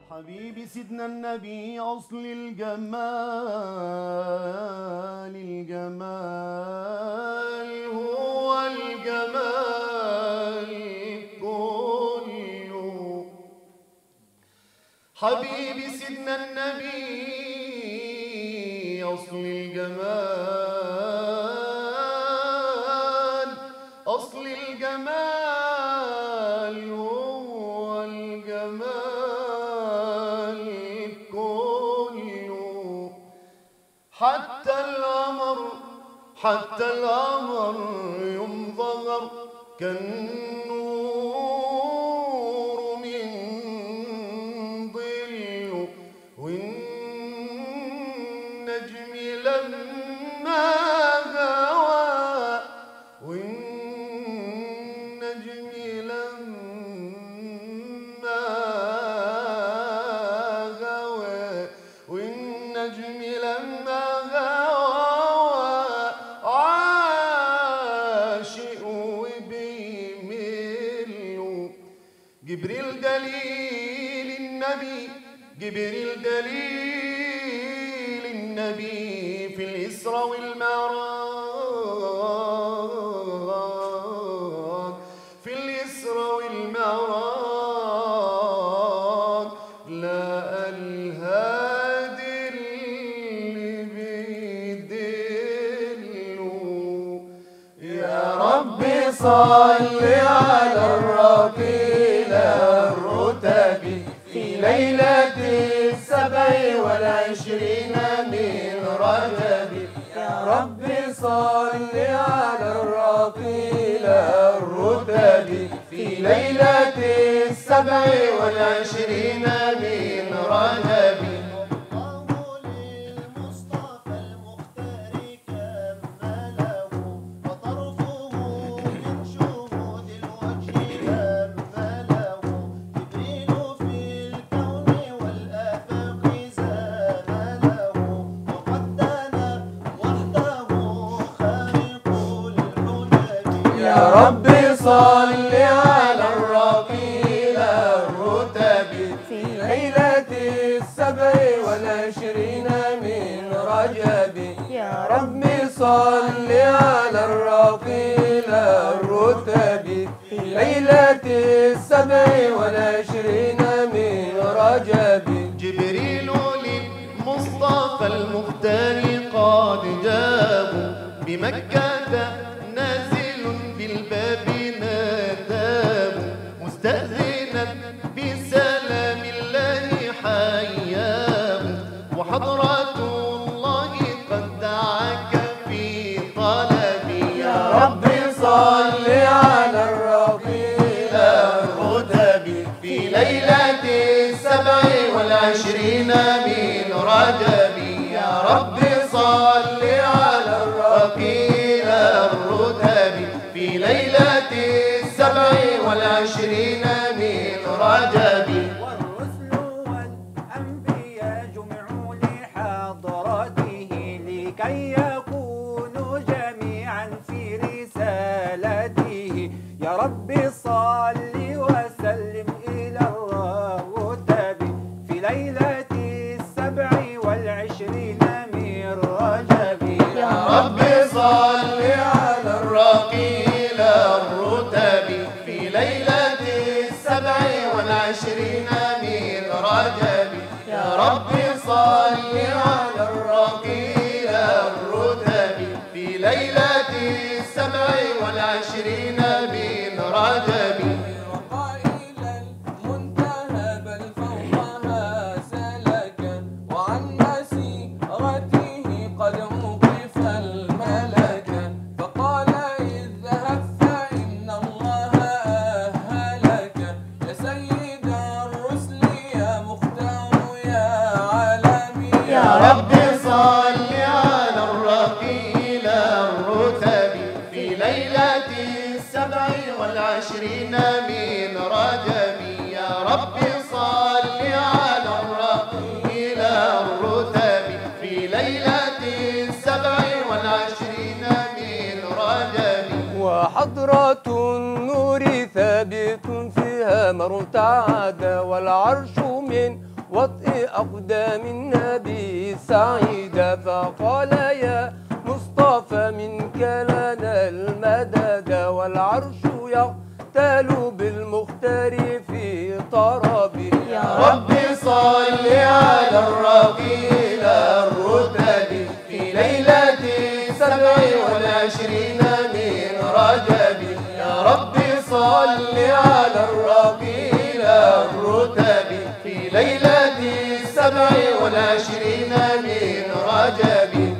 حبيبي سيدنا النبي أصل الجمال الجمال هو الجمال كله حبيبي سيدنا النبي أصل الجمال أصل الجمال هو الجمال كله حتى القمر حتى القمر يوم ظهر كالنور من ظله والنجم لما هوى والنجم لما هوى والنجم لما هوى عاشق وبيمله جبريل دليل النبي جبريل دليل النبي في الإسراء والمعراج في الإسراء والمعراج لا الهادي اللي بيدله يا ربي صل على الرقيل الرتب في ليلة السبع والعشرين من رجب يا ربي صل على الرقيل الرتب في ليلة السبع والعشرين من رجب الله للمصطفى المختار كمله وطرفه من شهود الوجه كمله جبريل في الكون والآفاق زمله وقد دنا وحده خالق الحجج يا ربي صل على الرقيل الرتب في ليلة السبع والعشرين من رجب يا ربي صل على الرقيل الرتب في ليلة السبع والعشرين من رجب جبريل للمصطفى المختار قد جابوا بمكة نازل بالباب ناداه مستأذنا بسلام الله حياه وحضرة الله قد دعاك في طلبي يا ربي صل على الرقيل الرتب في ليلة السبع والعشرين من رجب يا ربي صل على الرقيل الرتب في ليلة السبع والعشرين من رجب والرسل والأنبياء جمعوا لحضرته لكي يكونوا جميعا في رسالته يا رب صل وسلم إلى الرتب في ليلة السبع والعشرين من رجب يا رب صل على الرقيل الرتب في ليلة السبع والعشرين من رجب يا رب صل على الرقيل الرتب في ليلة السبع والعشرين من رجب وقائل المنتهى بل فوقها سلكا وعن مسيرته قد وقف الملك فقال اذهب فإن الله أهلك يا سيد الرسل يا مختار يا عالمي يا رب صل على الرقيل الرتب في ليلة السبع والعشرين من رجب يا رب صل على الرقيل الرتب في ليلة السبع والعشرين من رجب وحضرة النور ثابت فيها مرتعد والعرش من وطئ أقدام النبي سعيدة فقال يا مصطفى منك لنا المدد والعرش يغتال بالمختار في طربه يا رب صل على الرقيل الرتب في ليلة السبع والعشرين من رجب يا رب صل على الرقيل الرتب في ليلة السبع والعشرين من رجب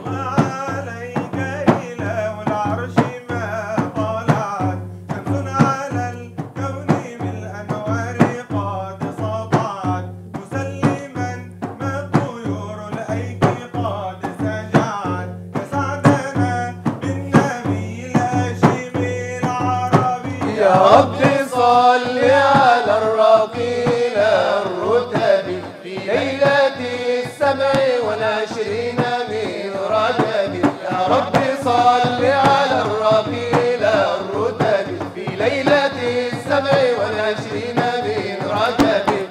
عليك إله العرش ما طلعت شمس على الكون بالأنوار قد سطعت مسلما ما الطيور الأيك قد سجعت كسعدنا بالنبي الهاشمي العربي يا رب صل على الرقيل الرتب في ليلة السبع والعشرين من رجب يا رب صل على الرقيل الرتب في ليلة السبع والعشرين من رجب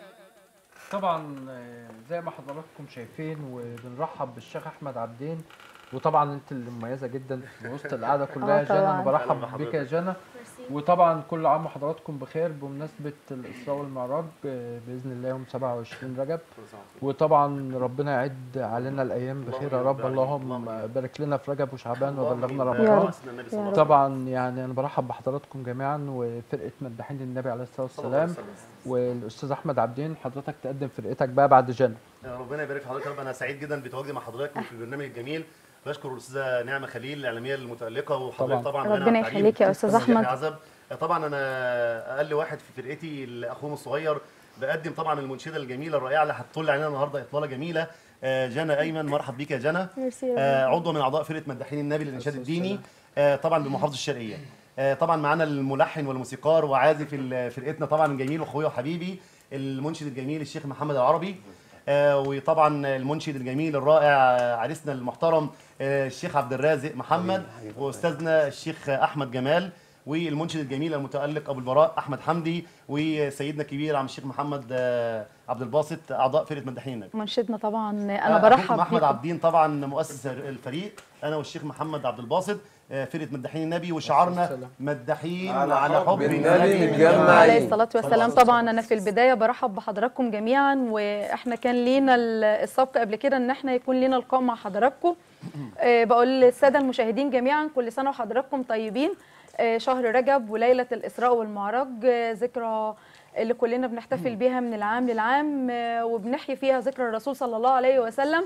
طبعا آه، زي ما حضراتكم شايفين وبنرحب بالشيخ احمد عبدين وطبعا انت اللي مميزه جدا في وسط القعده كلها آه جنى انا طبعاً. برحب بك يا جنى وطبعا كل عام وحضراتكم بخير بمناسبه الاسراء والمعراج آه، باذن الله يوم 27 رجب وطبعا ربنا يعد علينا الايام بخير يا رب اللهم بارك لنا في رجب وشعبان وبلغنا يا رمضان رب يا رب طبعا يعني انا برحب بحضراتكم جميعا وفرقه مداحين النبي عليه الصلاه والسلام والاستاذ احمد عبدين حضرتك تقدم فرقتك بقى بعد جنى ربنا يبارك في حضرتك يا رب انا سعيد جدا بتواجدي مع حضرتك في البرنامج الجميل بشكر الاستاذه نعمه خليل الاعلاميه المتالقه وحضرتك طبعاً. طبعا غني ربنا عن التعريف. يخليك يا أستاذ أستاذ أحمد. يحيى عزب طبعا انا اقل واحد في فرقتي اخوهم الصغير بقدم طبعا المنشده الجميله الرائعه اللي هتطل علينا النهارده اطلاله جميله آه، جنى ايمن مرحب بيك يا جنى ميرسي يا آه، عضو من اعضاء فرقه مداحين النبي للانشاد الديني آه، طبعا بمحافظه الشرقيه آه، طبعا معانا الملحن والموسيقار وعازف ال- فرقتنا طبعا الجميل واخويا وحبيبي المنشد الجميل الشيخ محمد العربي آه، وطبعا المنشد الجميل الرائع آه، عريسنا المحترم آه، الشيخ عبد الرازق محمد واستاذنا الشيخ احمد جمال والمنشد الجميل المتالق ابو البراء احمد حمدي وسيدنا الكبير عم الشيخ محمد آه، عبد الباسط اعضاء فرقه مداحين النبي منشدنا طبعا آه، انا أخوكم برحب احمد بيكم عبدين طبعا مؤسس الفريق انا والشيخ محمد عبد الباسط آه، فرقه مداحين النبي وشعارنا السلام. مداحين على على حب حب النبي النبي متجمعين. عليه الصلاة والسلام طبعا أنا في البداية برحب بحضراتكم جميعا وإحنا كان لينا ال- السبق قبل كده إن إحنا يكون لينا لقاء مع حضراتكم آه، بقول للسادة المشاهدين جميعا كل سنة وحضراتكم طيبين آه، شهر رجب وليلة الإسراء والمعراج آه، ذكرى اللي كلنا بنحتفل بيها من العام للعام آه، وبنحيي فيها ذكرى الرسول صلى الله عليه وسلم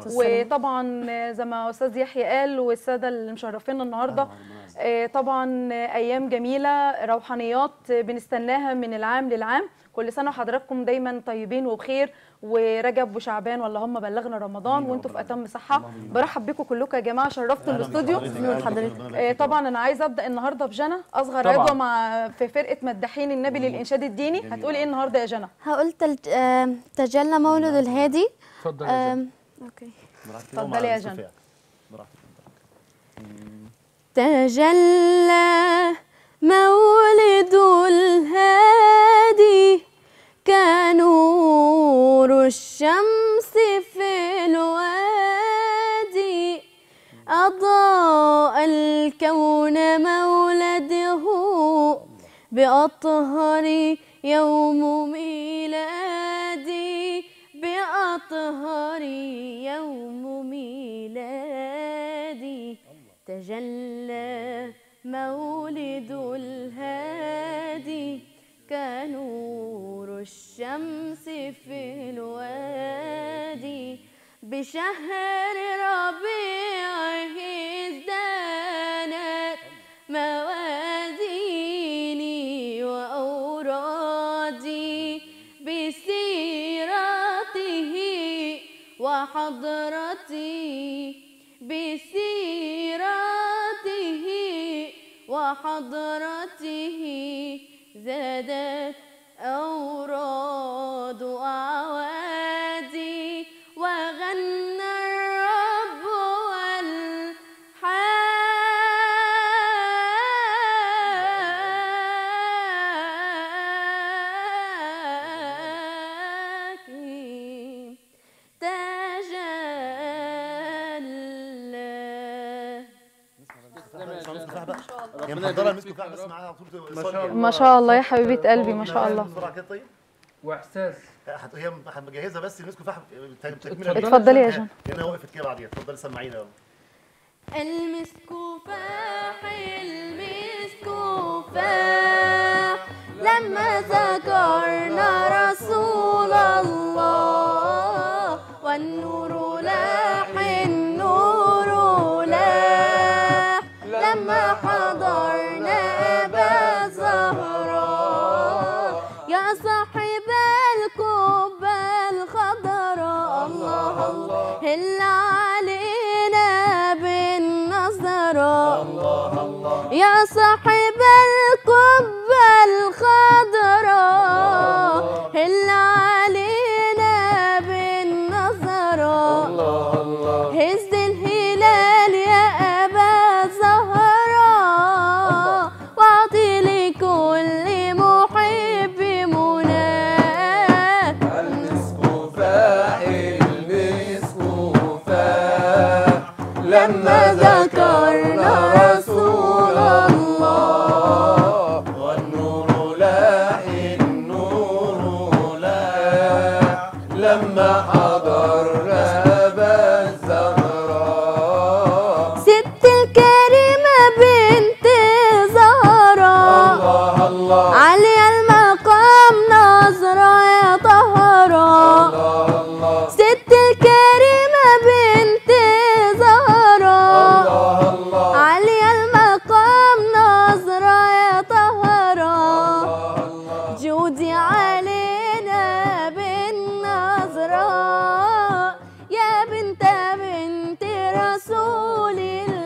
وطبعا آه، زي ما استاذ يحيى قال والساده اللي مشرفينا النهارده آه، طبعا آه، ايام جميله روحانيات آه، بنستناها من العام للعام كل سنه وحضراتكم دايما طيبين وبخير ورجب وشعبان واللهم بلغنا رمضان وانتم في اتم صحه برحب بكم كلكم يا جماعه شرفتوا الاستوديو آه، طبعا انا عايزه ابدا النهارده بجنى اصغر طبعاً. عضوه مع في فرقه مداحين النبي للانشاد الديني هتقولي ايه النهارده يا جنى هقول تل... آم، تجلى مولد الهادي اتفضل يا جنى. آم، اوكي اتفضلي يا جنى. تجلى مولد الهادي كنور الشمس في الوادي أضاء الكون مولده بأطهر يوم ميلادي بأطهر يوم ميلادي تجلى مولد الهادي كنور الشمس في الوادي بشهر ربيعه ازدانت موازيني وأورادي بسيرته وحضرتي بسيرته وحضرته زادت أوراد أعوادي وغنى الرب والحاكم هي ربنا محضره يبارك المسك فيك وفاح يا بس رب. معاها على طول ما صلي شاء يعني. الله ما شاء الله يا حبيبه قلبي ما شاء الله بسرعه كده طيب واحساس هت- هي مجهزه بس المسك وفاح تكمله اتفضلي. اتفضلي يا جنى هنا وقفت كده بعديها اتفضلي سمعينا يلا المسك فاح المسك فاح لما ذكرنا رسول الله والنور لاح النور لاح لما حضرنا أبا زهراء يا صاحب القبة الخضراء الله الله هل علينا بالنظرة الله الله يا صاحب القبة الخضراء هل علينا بالنظرة الله الله هز الهلال يا أبا زهراء واعطي لكل محب مناه المسك فاح المسك فاح لما ذكرنا رسول الله والنور لاح النور لاح لما حضرنا أبا الزهراء ست الكريمة بنت زهراء الله الله علي المقام نظرة يا طهراء الله الله ست الكريمة بنت زهراء الله الله علي المقام نظرة يا طهراء الله جودي علينا بالنظرة يا بنت بنت رسول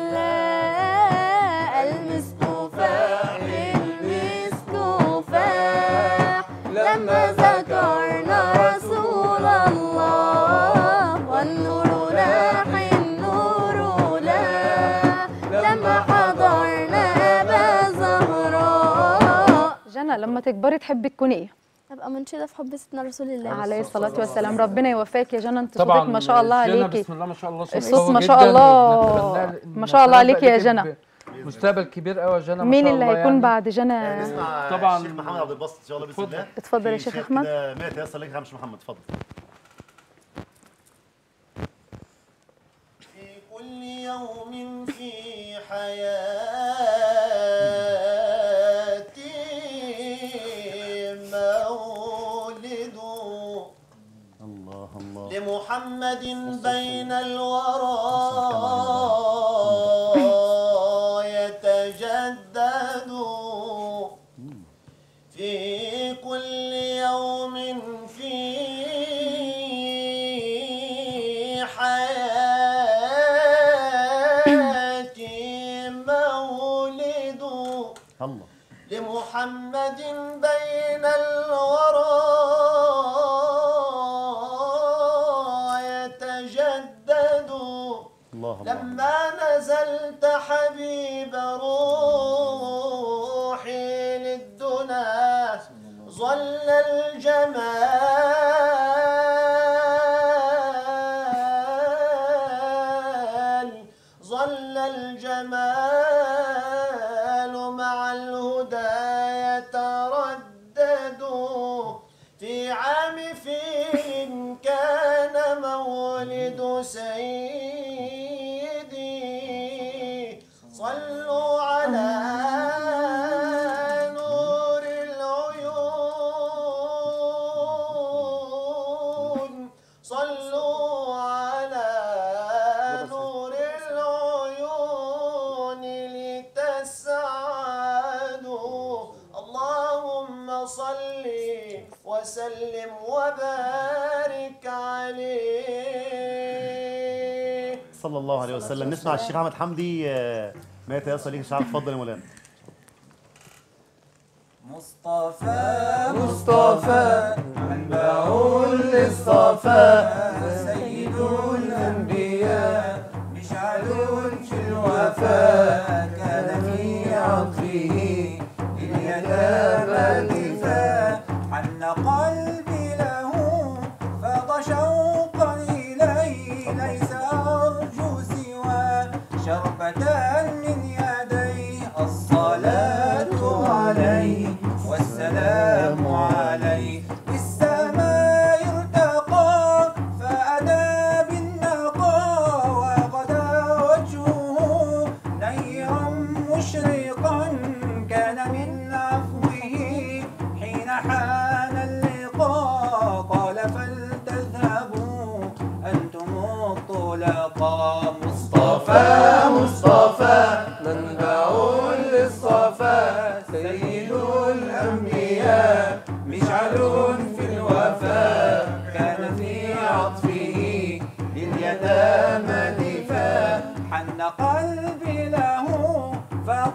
الله المسك فاح المسك فاح لما ذكرنا رسول الله والنور لاح النور لاح لما حضرنا أبا زهراء جنى لما تكبري تحبي تكوني ايه أبقى منشدة في حب سيدنا رسول الله عليه الصلاه والسلام ربنا يوفقك يا جنى انت طبعا صوتك ما شاء الله جنى عليكي بسم الله ما شاء الله صوت الصوت قوي ما شاء جداً الله. وبنتمنى- ما شاء الله عليك يا نتمنى جنى. لك مستقبل كبير قوي يا جنى ما مين شاء اللي الله هيكون يعني. بعد جنى نسمع طبعاً. طبعا الشيخ محمد عبد الباسط ان شاء الله باذن اتفضل. الله اتفضل يا في شيخ شيخ أحمد. كده ما يتيسر لك يا مش محمد اتفضل في كل يوم في حياتي مولد الله الله لمحمد بين الورى يتجدد في كل يوم في حياتي مولد الله لمحمد بين الورى يتجدد الله الله لما نزلت حبيب روحي للدنا ظل الجمال ظل الجمال مع الهدى يتردد في عام فيل كان مولد سيدي صلوا على نور العيون صلوا على نور العيون لتسعدوا اللهم صل وسلم وبارك عليه صلى الله عليه وسلم نسمع الشيخ احمد حمدي آه، ما يتيسر لك شعب اتفضل يا مولانا مصطفى مصطفى منبع للصفا سيد الأنبياء مشعل في الوفاء كان في عطفه لليتامى دفاع حن قلبي له فاض شوقا إليه ليس أرجو سوى شربة من يديه الصلاة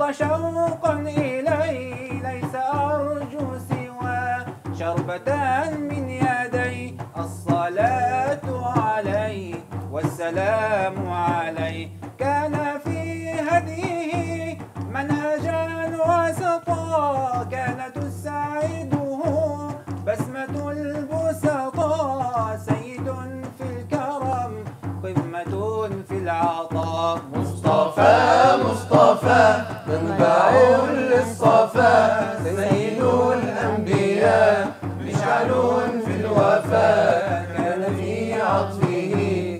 فاض شوقا إلي ليس أرجو سوى شربة من يدي الصلاة عليه والسلام عليه كان في هديه منهجا وسطا كانت تساعده بسمة البسطاء سيد في الكرم قمة في العطاء مصطفى مصطفى منبع للصفا سيد الأنبياء مشعل في الوفاء كان في عطفه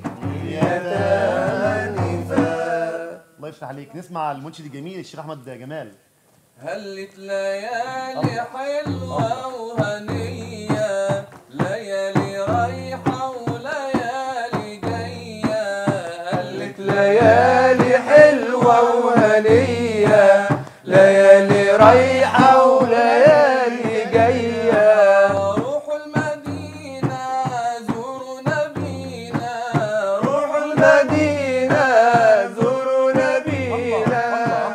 يتانفا الله يفتح عليك نسمع المنشد الجميل الشيخ احمد جمال هلت ليالي حلوة وهنية ليالي رايحة وليالي جاية هلت ليالي حلوة وهنية ليالي رايحة وليالي جاية روحوا المدينة زوروا نبينا روحوا المدينة زوروا نبينا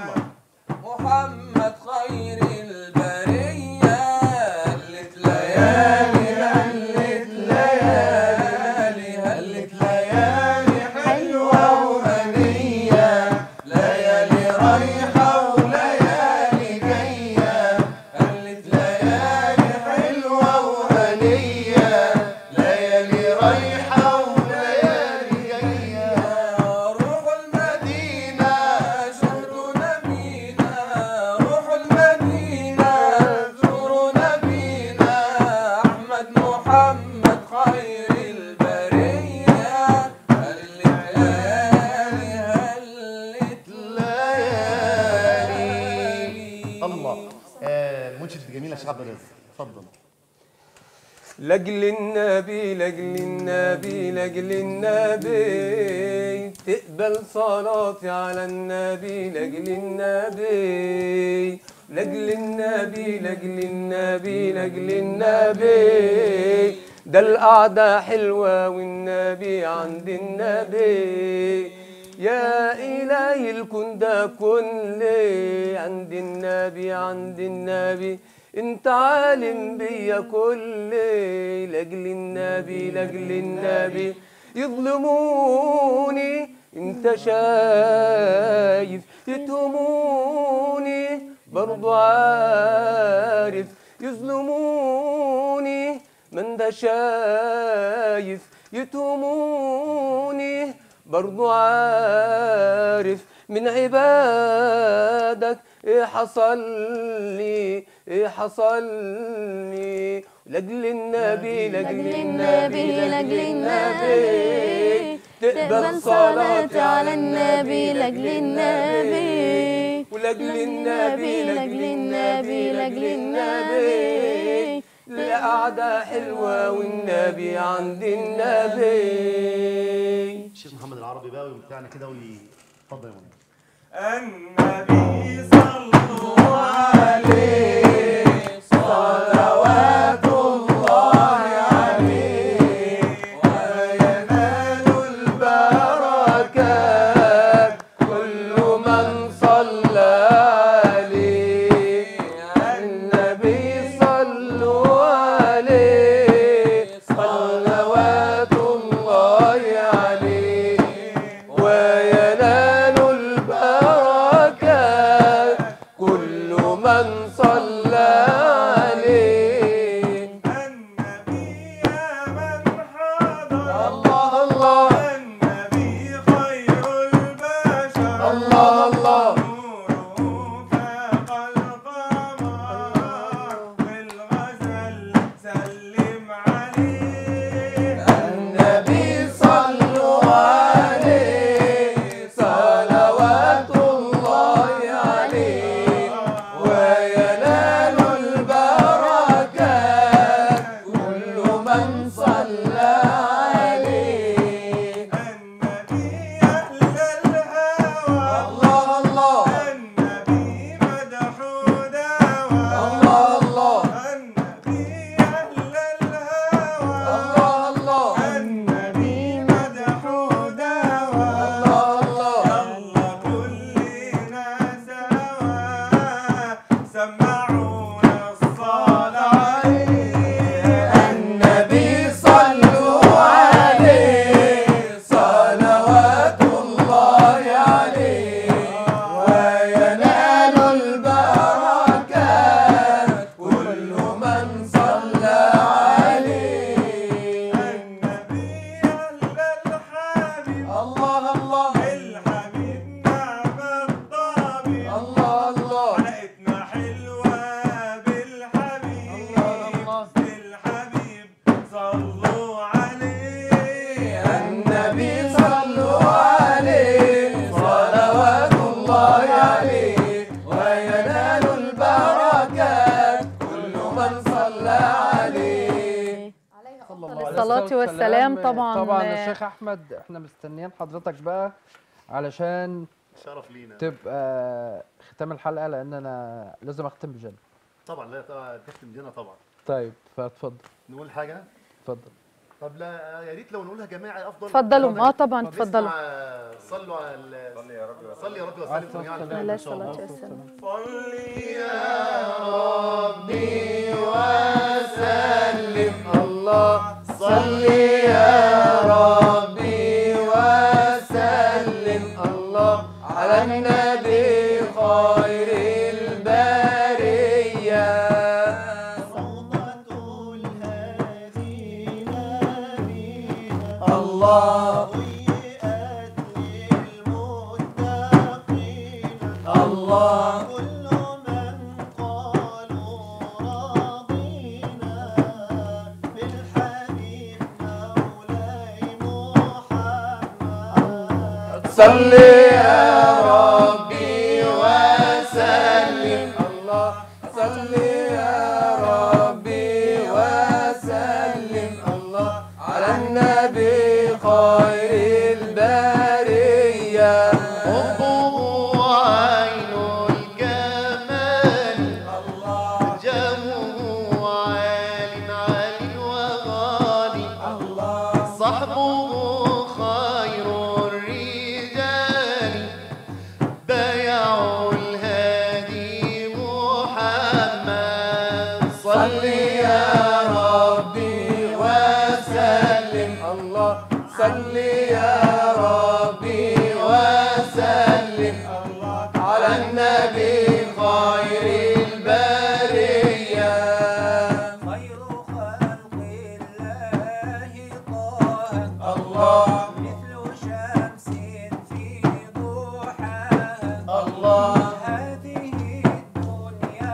محمد خير البرية هلت ليالي هلت ليالي هلت ليالي حلوة وهنية ليالي رايحة وليالي جاية هلت ليالي حلوة وهنية ليالي رايحة وليالي جاية روحوا المدينة شهدوا نبينا روحوا المدينة زوروا نبينا أحمد محمد خير البرية هلت ليالي هلت ليالي الله آه المنشد الجميل يا شيخ عبد الرزاق اتفضل لاجل النبي لاجل النبي لاجل النبي تقبل صلاتي على النبي لاجل النبي لاجل النبي لاجل النبي لاجل النبي ده القعدة حلوة والنبي عند النبي يا إلهي الكون ده كله عند النبي عند النبي انت عالم بيا كل لاجل النبي لاجل النبي يظلموني انت شايف يتهموني برضو عارف يظلموني من ده شايف يتهموني برضو عارف من عبادك ايه حصل لي ايه حصل لي لاجل النبي لاجل النبي لاجل النبي تقبل صلاتي على النبي لاجل النبي ولاجل النبي لاجل النبي لاجل النبي القعدة حلوة والنبي عند النبي الشيخ محمد العربي بقى ويمتعنا كده وي اتفضل يا منى النبي صلوا عليه صلوات الله عليه وينال البركات كل من صلى عليه النبي صلوا عليه صلوات الله عليه وينال البركات كل من صلى عليه النبي يا من حضر الله الله النبي خير البشر الله الله نوره فاق القمر والغزل سلم عليه النبي صلوا عليه صلوات الله عليه وينال البركات كل من صلى عليه النبي أهل الهوى الله الله النبي مدح داوى الله الله النبي أهل الهوى الله الله النبي مدح داوى الله الله يلا كلنا سوا والسلام طبعا طبعا آه، الشيخ احمد احنا مستنيين حضرتك بقى علشان شرف لينا تبقى ختام الحلقه لان انا لازم اختم بجنة طبعا لا طبعا تختم جنة طبعا طيب فاتفضل نقول حاجه اتفضل طب لا يا ريت لو نقولها جماعي افضل اتفضلوا. اه طبعا، طب اتفضلوا. نسمع صلوا على ال- صلي يا رب صلي يا رب وسلم عليه جميعا الصلاة عليه إن شاء الله. الصلاة والسلام صلي وسلم الله صل يا ربي وسلم الله على النبي خير البرية روضة الهادي نبينا الله ويئات للمتقين الله كل من قالوا رضينا بالحبيب مولاي محمد صل يا ربي وسلم الله صل يا ربي وسلم الله على النبي خير البرية حبه عين الجمال الله جمه عال عال وغالي الله صحبه خير الرجال بايعوا الهادي محمد صل يا ربي وسلم الله صل يا ربي وسلم على النبي خير البرية خير خلق الله طه الله مثل شمس في ضحاها الله هذه الدنيا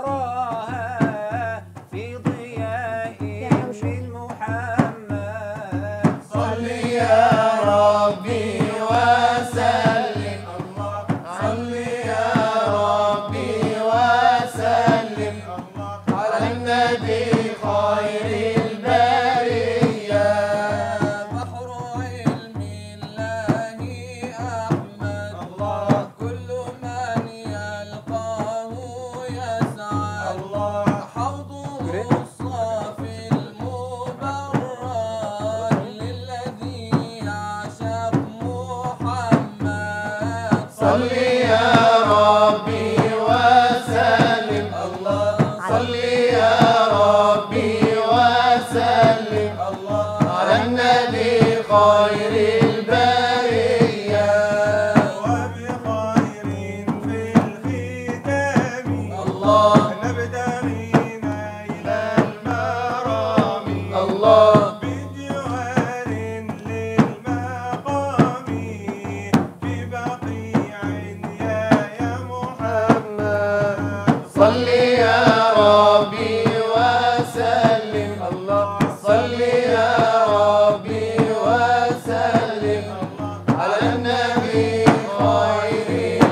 نراها في ضياء من محمد صل يا ربي وسلم الله صل يا ربي وسلم على النبي خير البرية بحر علم الله أحمد الله كل من يلقاه يسعد الله حوضه الصافي المبرد للذي يعشق محمد صل يا ربي وسلم الله صل يا ربي وسلم الله على النبي خير البرية وبخير في الختام الله نبتغي نيل المرام الله بجوار للمقام في بقيع يا يا محمد صل يا ربي وسلم الله صل يا ربي وسلم على النبي خير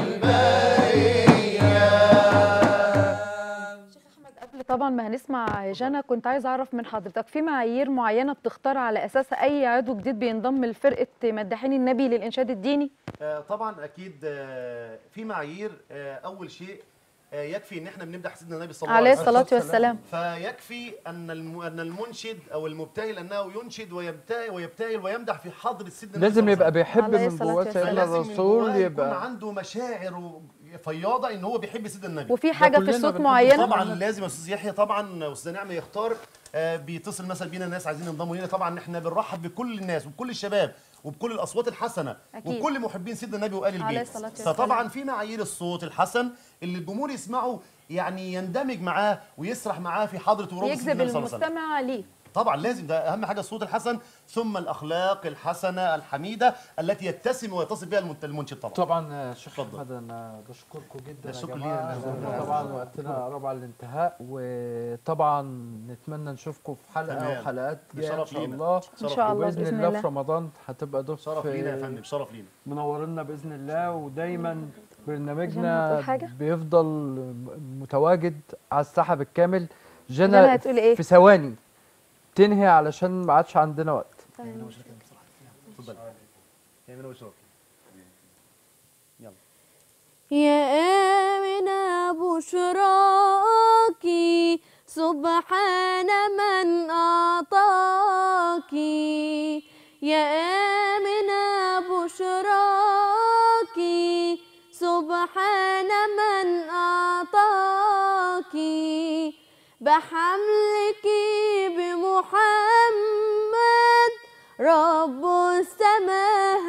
البرية شيخ احمد قبل طبعا ما هنسمع جنى كنت عايزه اعرف من حضرتك في معايير معينه بتختار على اساسها اي عضو جديد بينضم لفرقه مداحين النبي للانشاد الديني آه، طبعا اكيد آه، في معايير آه، اول شيء آه، يكفي ان احنا بنمدح سيدنا النبي صلى الله عليه عليه وسلم الصلاه والسلام فيكفي ان الم- ان المنشد او المبتهل انه ينشد ويبتهل ويبتهل ويمدح في حضره سيدنا النبي لازم صلى الله يبقى عليه بيحب عليه من الصلاة جواه والسلام. سيدنا فلازم من الرسول جواه يكون يبقى عنده مشاعر فياضه ان هو بيحب سيدنا النبي وفي حاجه في كلنا الصوت بنحب معينه طبعا لازم يا استاذ يحيى طبعا استاذ نعمه يختار آه، بيتصل مثلا بينا الناس عايزين ينضموا لينا طبعا احنا بنرحب بكل الناس وبكل الشباب وبكل الاصوات الحسنه أكيد. وكل محبين سيدنا النبي وال عليه البيت الصلاة والسلام. فطبعا في معايير الصوت الحسن اللي الجمهور يسمعه يعني يندمج معاه ويسرح معاه في حضره وروضه سيدنا يجذب النبي صلى الله عليه وسلم المستمع ليه طبعا لازم ده اهم حاجه الصوت الحسن ثم الاخلاق الحسنه الحميده التي يتسم ويتصف بها المنت- المنشد طبعا طبعا يا شيخ اتفضل. احمد انا بشكركم جدا يا الشكر جماعه لينا. لأن طبعا وقتنا قرب على الانتهاء وطبعا نتمنى نشوفكم في حلقه تمام. او حلقات جايه ان بشرف شاء لينا. الله ان شاء الله وباذن باذن الله الله في رمضان هتبقى ضيف شرف لينا يا فندم شرف لينا منورنا باذن الله ودايما جنى برنامجنا هتقول حاجة؟ بيفضل متواجد على الساحه بالكامل جنى جنى هتقولي ايه في ثواني تنهي علشان ما عادش عندنا وقت اتفضل يا وشرب يا آمنة بشراكي سبحان من أعطاكي يا آمنة بشراكي سبحان من أعطاكي بحملك بمحمد رب السماء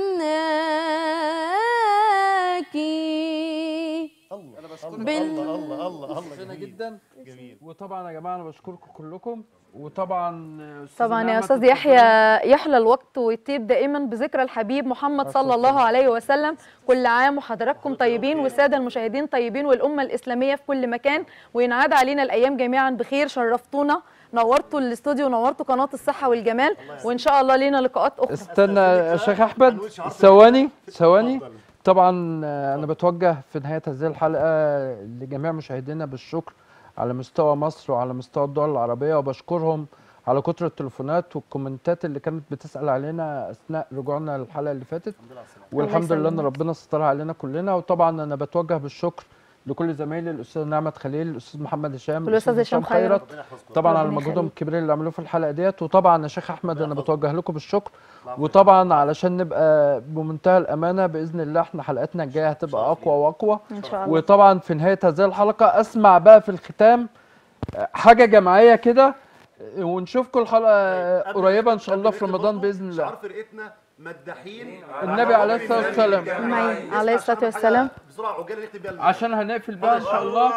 هناكي الله انا بشكرك الله الله الله الله الله مبسوطين جميل جدا جميل وطبعا يا جماعه انا بشكركم كلكم وطبعا أستاذة طبعا يا نعمة استاذ اتفضلي. يحيى يحلى الوقت ويطيب دائما بذكرى الحبيب محمد صلى الله عليه وسلم كل عام وحضراتكم طيبين والساده المشاهدين طيبين والامه الاسلاميه في كل مكان وينعاد علينا الايام جميعا بخير شرفتونا نورتوا الاستوديو ونورتوا قناه الصحه والجمال وان شاء الله لينا لقاءات اخرى استنى يا شيخ احمد هنقول شعار في ثواني ثواني اتفضل. طبعا آه، انا بتوجه في نهايه هذه الحلقه لجميع مشاهدينا بالشكر على مستوى مصر وعلى مستوى الدول العربيه وبشكرهم على كتر التليفونات والكومنتات اللي كانت بتسال علينا اثناء رجوعنا للحلقه اللي فاتت والحمد لله ان يسلمك. ربنا سترها علينا كلنا وطبعا انا بتوجه بالشكر لكل زمايلي الاستاذ نعمت خليل الاستاذ محمد هشام والأستاذ هشام خيرت. طبعا على ربنا مجهودهم يخليك. الكبير اللي عملوه في الحلقه ديت وطبعا يا شيخ احمد انا بتوجه لكم بالشكر وطبعا علشان نبقى بمنتهى الامانه باذن الله احنا حلقاتنا الجايه هتبقى اقوى واقوى ان شاء الله وطبعا في نهايه هذه الحلقه اسمع بقى في الختام حاجه جماعيه كده ونشوفكم الحلقه قريبه ان شاء الله في رمضان باذن الله شعار فرقتنا مداحين النبي عليه الصلاه والسلام أجمعين. عليه الصلاة والسلام. بسرعه عجاله نكتب بيها عشان هنقفل بقى ان شاء الله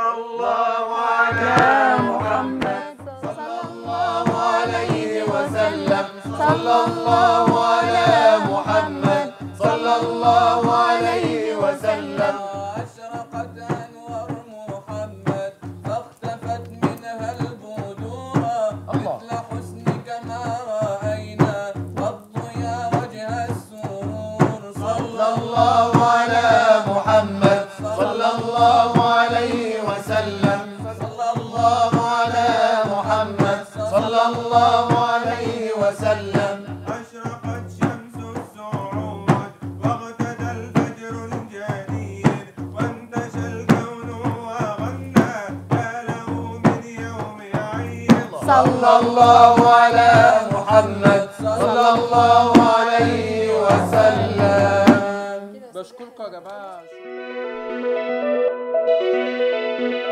عليه وسلم صلى الله على محمد صلى الله عليه وسلم أشرقت أنوار محمد فاختفت منها البدور مثل حسنك ما رأينا والضياء وجه السرور صلى الله على محمد صلى الله عليه وسلم صلى الله على محمد صلى الله عليه وسلم أشرقت شمس السعود واغتدى الفجر الجديد وانتشى الكون وغنى يا له من يوم عيد صلى الله على محمد صلى الله عليه وسلم بشكركم يا جماعه